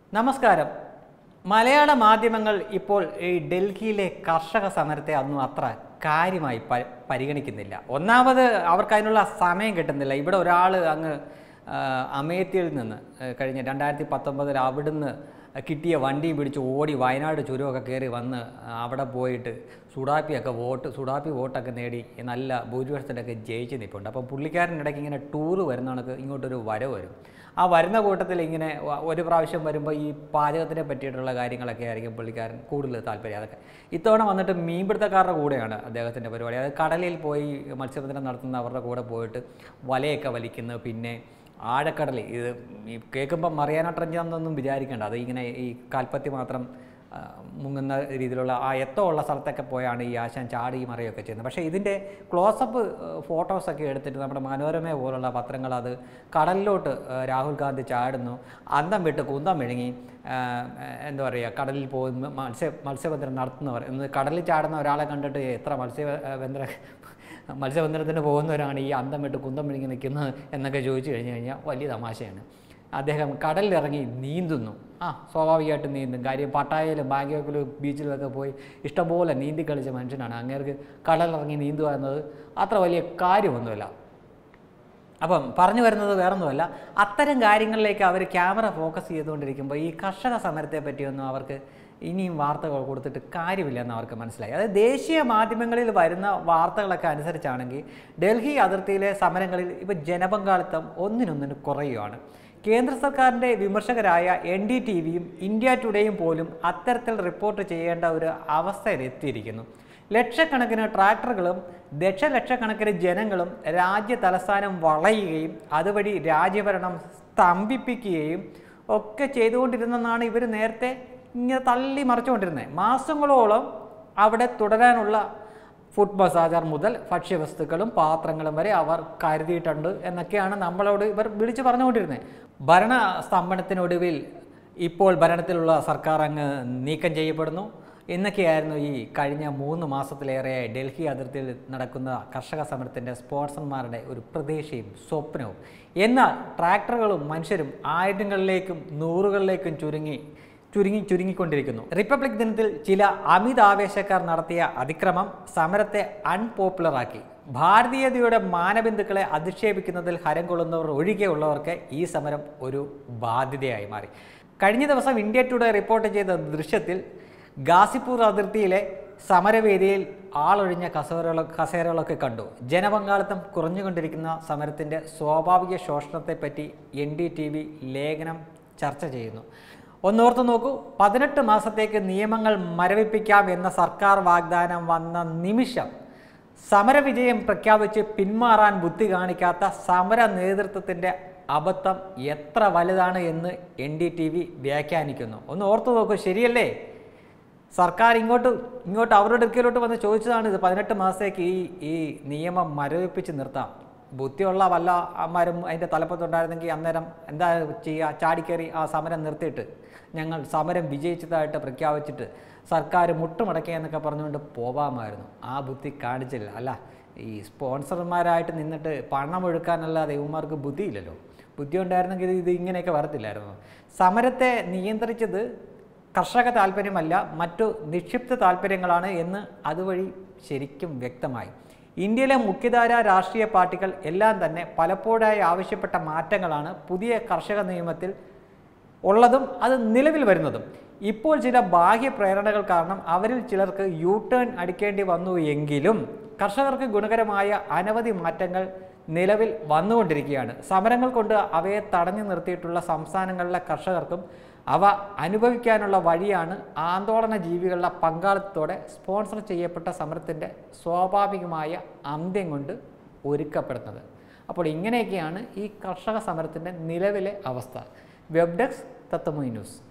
നമസ്കാരം മലയാള മാധ്യമങ്ങൾ ഇപ്പോൾ ഈ ഡൽഹിയിലെ കർഷക സമരത്തെ ഒന്നും അത്ര കാര്യമായി പ- പരിഗണിക്കുന്നില്ല ഒന്നാമത് അവർക്ക് അതിനുള്ള സമയം കിട്ടുന്നില്ല ഇവിടെ ഒരാൾ അങ്ങ് ആ, അമേത്തിയിൽ നിന്ന് ആ, കഴിഞ്ഞ രണ്ടായിരത്തി പത്തൊമ്പതിൽ അവിടുന്ന് കിട്ടിയ വണ്ടിയും പിടിച്ച് ഓടി വയനാട് ചുരമൊക്കെ കയറി വന്ന് ആ, അവിടെ പോയിട്ട് സുഡാപ്പിയൊക്കെ വോട്ട് സുഡാപ്പി വോട്ടൊക്കെ നേടി നല്ല ഭൂരിപക്ഷത്തിലൊക്കെ ജയിച്ച് നിൽപ്പുണ്ട് അപ്പോൾ പുള്ളിക്കാരൻ ഇടയ്ക്ക് ഇങ്ങനെ ടൂറ് വരുന്ന കണക്ക് ഇങ്ങോട്ടൊരു വരവ് വരും ആ വരുന്ന കൂട്ടത്തിൽ ഇങ്ങനെ വ- ഒരു പ്രാവശ്യം വരുമ്പോൾ ഈ പാചകത്തിനെ പറ്റിയിട്ടുള്ള കാര്യങ്ങളൊക്കെ ആയിരിക്കും പുള്ളിക്കാരൻ കൂടുതൽ താല്പര്യം അതൊക്കെ ഇത്തവണ വന്നിട്ട് മീൻപിടുത്തക്കാരുടെ കൂടെയാണ് അദ്ദേഹത്തിൻ്റെ പരിപാടി അതായത് കടലിൽ പോയി മത്സ്യബന്ധനം നടത്തുന്ന അവരുടെ കൂടെ പോയിട്ട് വലയൊക്കെ വലിക്കുന്നു പിന്നെ ആഴക്കടലിൽ ഇത് ഈ കേൾക്കുമ്പോൾ മറിയാനോ ട്രഞ്ചാന്നൊന്നും വിചാരിക്കേണ്ട അത് ഇങ്ങനെ ഈ കാൽപ്പത്തി മാത്രം ആ, മുങ്ങുന്ന രീതിയിലുള്ള ആ എത്തമുള്ള സ്ഥലത്തൊക്കെ പോയാണ് ഈ ആശാൻ ചാടി മറിയൊക്കെ ചെയ്യുന്നത് പക്ഷേ ഇതിൻ്റെ ക്ലോസപ്പ് ഫോട്ടോസൊക്കെ എടുത്തിട്ട് നമ്മുടെ മനോരമ പോലുള്ള പത്രങ്ങൾ അത് കടലിലോട്ട് ആ, രാഹുൽ ഗാന്ധി ചാടുന്നു അന്തം വിട്ട് കുന്തം വിഴുങ്ങി ആ, എന്താ പറയുക കടലിൽ പോയി മത്സ്യ മത്സ്യബന്ധനം നടത്തുന്നവർ എന്ന് കടലിൽ ചാടുന്ന ഒരാളെ കണ്ടിട്ട് എത്ര മത്സ്യബന്ധന മത്സ്യബന്ധനത്തിന് പോകുന്നവരാണ് ഈ അന്തം വിട്ട് കുന്തം വിഴുങ്ങി നിൽക്കുന്നത് എന്നൊക്കെ ചോദിച്ചു കഴിഞ്ഞ് കഴിഞ്ഞാൽ വലിയ തമാശയാണ് അദ്ദേഹം കടലിലിറങ്ങി നീന്തുന്നു ആ സ്വാഭാവികമായിട്ട് നീന്തും കാര്യം പട്ടായയിലും ബാങ്കോക്കിലും ബീച്ചിലുമൊക്കെ പോയി ഇഷ്ടംപോലെ നീന്തി കളിച്ച മനുഷ്യനാണ് അങ്ങേർക്ക് കടലിറങ്ങി നീന്തുക എന്നത് അത്ര വലിയ കാര്യമൊന്നുമില്ല അപ്പം പറഞ്ഞു വരുന്നത് വേറൊന്നുമല്ല അത്തരം കാര്യങ്ങളിലേക്ക് അവർ ക്യാമറ ഫോക്കസ് ചെയ്തുകൊണ്ടിരിക്കുമ്പോൾ ഈ കർഷക സമരത്തെ പറ്റിയൊന്നും അവർക്ക് ഇനിയും വാർത്തകൾ കൊടുത്തിട്ട് കാര്യമില്ലെന്ന് അവർക്ക് മനസ്സിലായി അതായത് ദേശീയ മാധ്യമങ്ങളിൽ വരുന്ന വാർത്തകളൊക്കെ അനുസരിച്ചാണെങ്കിൽ ഡൽഹി അതിർത്തിയിലെ സമരങ്ങളിൽ ഇപ്പോൾ ജനപങ്കാളിത്തം ഒന്നിനൊന്നിന് കുറയുകയാണ് കേന്ദ്ര സർക്കാരിൻ്റെ വിമർശകരായ എൻ ഡി ടി വിയും ഇന്ത്യ ടുഡേയും പോലും അത്തരത്തിൽ റിപ്പോർട്ട് ചെയ്യേണ്ട ഒരു അവസ്ഥയിലെത്തിയിരിക്കുന്നു ലക്ഷക്കണക്കിന് ട്രാക്ടറുകളും ദശലക്ഷക്കണക്കിന് ജനങ്ങളും രാജ്യ തലസ്ഥാനം വളയുകയും അതുവഴി രാജ്യഭരണം സ്തംഭിപ്പിക്കുകയും ഒക്കെ ചെയ്തുകൊണ്ടിരുന്നെന്നാണ് ഇവർ നേരത്തെ ഇങ്ങനെ തള്ളി മറിച്ചുകൊണ്ടിരുന്നത് മാസങ്ങളോളം അവിടെ തുടരാനുള്ള ഫുഡ് മസാജർ മുതൽ ഭക്ഷ്യവസ്തുക്കളും പാത്രങ്ങളും വരെ അവർ കരുതിയിട്ടുണ്ട് എന്നൊക്കെയാണ് നമ്മളോട് ഇവർ വിളിച്ചു പറഞ്ഞുകൊണ്ടിരുന്നത് ഭരണ സ്തംഭനത്തിനൊടുവിൽ ഇപ്പോൾ ഭരണത്തിലുള്ള സർക്കാർ അങ്ങ് നീക്കം ചെയ്യപ്പെടുന്നു എന്നൊക്കെയായിരുന്നു ഈ കഴിഞ്ഞ മൂന്ന് മാസത്തിലേറെ ഡൽഹി അതിർത്തിയിൽ നടക്കുന്ന കർഷക സമരത്തിൻ്റെ സ്പോൺസർമാരുടെ ഒരു പ്രതീക്ഷയും സ്വപ്നവും എന്നാൽ ട്രാക്ടറുകളും മനുഷ്യരും ആയിരങ്ങളിലേക്കും നൂറുകളിലേക്കും ചുരുങ്ങി ചുരുങ്ങി ചുരുങ്ങിക്കൊണ്ടിരിക്കുന്നു റിപ്പബ്ലിക് ദിനത്തിൽ ചില അമിതാവേശക്കാർ നടത്തിയ അതിക്രമം സമരത്തെ അൺപോപ്പുലറാക്കി ഭാരതീയതയുടെ മാനബിന്ദുക്കളെ അധിക്ഷേപിക്കുന്നതിൽ ഹരം കൊള്ളുന്നവർ ഒഴികെയുള്ളവർക്ക് ഈ സമരം ഒരു ബാധ്യതയായി മാറി കഴിഞ്ഞ ദിവസം ഇന്ത്യ ടുഡേ റിപ്പോർട്ട് ചെയ്ത ദൃശ്യത്തിൽ ഗാസിപ്പൂർ അതിർത്തിയിലെ സമരവേദിയിൽ ആളൊഴിഞ്ഞ കസേരകള കസേരകളൊക്കെ കണ്ടു ജനപങ്കാളിത്തം കുറഞ്ഞുകൊണ്ടിരിക്കുന്ന സമരത്തിൻ്റെ സ്വാഭാവിക ശോഷണത്തെപ്പറ്റി എൻ ഡി ടി വി ലേഖനം ചർച്ച ചെയ്യുന്നു ഒന്നോർത്ത് നോക്കൂ പതിനെട്ട് മാസത്തേക്ക് നിയമങ്ങൾ മരവിപ്പിക്കാം എന്ന സർക്കാർ വാഗ്ദാനം വന്ന നിമിഷം സമരവിജയം പ്രഖ്യാപിച്ച് പിന്മാറാൻ ബുദ്ധി കാണിക്കാത്ത സമര നേതൃത്വത്തിൻ്റെ അബദ്ധം എത്ര വലുതാണ് എന്ന് എൻ ഡി ടി വി വ്യാഖ്യാനിക്കുന്നു ഒന്ന് ഓർത്തു നോക്കൂ ശരിയല്ലേ സർക്കാർ ഇങ്ങോട്ട് ഇങ്ങോട്ട് അവരുടെ അടുക്കലോട്ട് വന്ന് ചോദിച്ചതാണ് ഇത് പതിനെട്ട് മാസത്തേക്ക് ഈ ഈ നിയമം മരവിപ്പിച്ച് നിർത്താം ബുദ്ധിയുള്ള വല്ല അമ്മമാരും അതിൻ്റെ തലപ്പത്തുണ്ടായിരുന്നെങ്കിൽ അന്നേരം എന്താ ചെയ്യുക ചാടിക്കയറി ആ സമരം നിർത്തിയിട്ട് ഞങ്ങൾ സമരം വിജയിച്ചതായിട്ട് പ്രഖ്യാപിച്ചിട്ട് സർക്കാർ മുട്ടുമടക്കുക എന്നൊക്കെ പറഞ്ഞുകൊണ്ട് പോവാമായിരുന്നു ആ ബുദ്ധി കാണിച്ചില്ല അല്ല ഈ സ്പോൺസർമാരായിട്ട് നിന്നിട്ട് പണം ഒഴുക്കാനല്ലാതെ ഇവന്മാർക്ക് ബുദ്ധിയില്ലല്ലോ ബുദ്ധി ഉണ്ടായിരുന്നെങ്കിൽ ഇത് ഇത് ഇങ്ങനെയൊക്കെ വരത്തില്ലായിരുന്നു സമരത്തെ നിയന്ത്രിച്ചത് കർഷക താല്പര്യമല്ല മറ്റു നിക്ഷിപ്ത താല്പര്യങ്ങളാണ് എന്ന് അതുവഴി ശരിക്കും വ്യക്തമായി ഇന്ത്യയിലെ മുഖ്യധാര രാഷ്ട്രീയ പാർട്ടികൾ എല്ലാം തന്നെ പലപ്പോഴായി ആവശ്യപ്പെട്ട മാറ്റങ്ങളാണ് പുതിയ കർഷക നിയമത്തിൽ ഉള്ളതും അത് നിലവിൽ വരുന്നതും ഇപ്പോൾ ചില ബാഹ്യ പ്രേരണകൾ കാരണം അവരിൽ ചിലർക്ക് യു ടേൺ അടിക്കേണ്ടി വന്നു എങ്കിലും കർഷകർക്ക് ഗുണകരമായ അനവധി മാറ്റങ്ങൾ നിലവിൽ വന്നുകൊണ്ടിരിക്കുകയാണ് സമരങ്ങൾ കൊണ്ട് അവയെ തടഞ്ഞു നിർത്തിയിട്ടുള്ള സംസ്ഥാനങ്ങളിലെ കർഷകർക്കും അവ അനുഭവിക്കാനുള്ള വഴിയാണ് ആന്തോളന ജീവികളുടെ പങ്കാളിത്തത്തോടെ സ്പോൺസർ ചെയ്യപ്പെട്ട സമരത്തിൻ്റെ സ്വാഭാവികമായ അന്ത്യം കൊണ്ട് ഒരുക്കപ്പെടുന്നത് അപ്പോൾ ഇങ്ങനെയൊക്കെയാണ് ഈ കർഷക സമരത്തിൻ്റെ നിലവിലെ അവസ്ഥ വെബ് ഡെസ്ക് തത്തമൊഴി ന്യൂസ്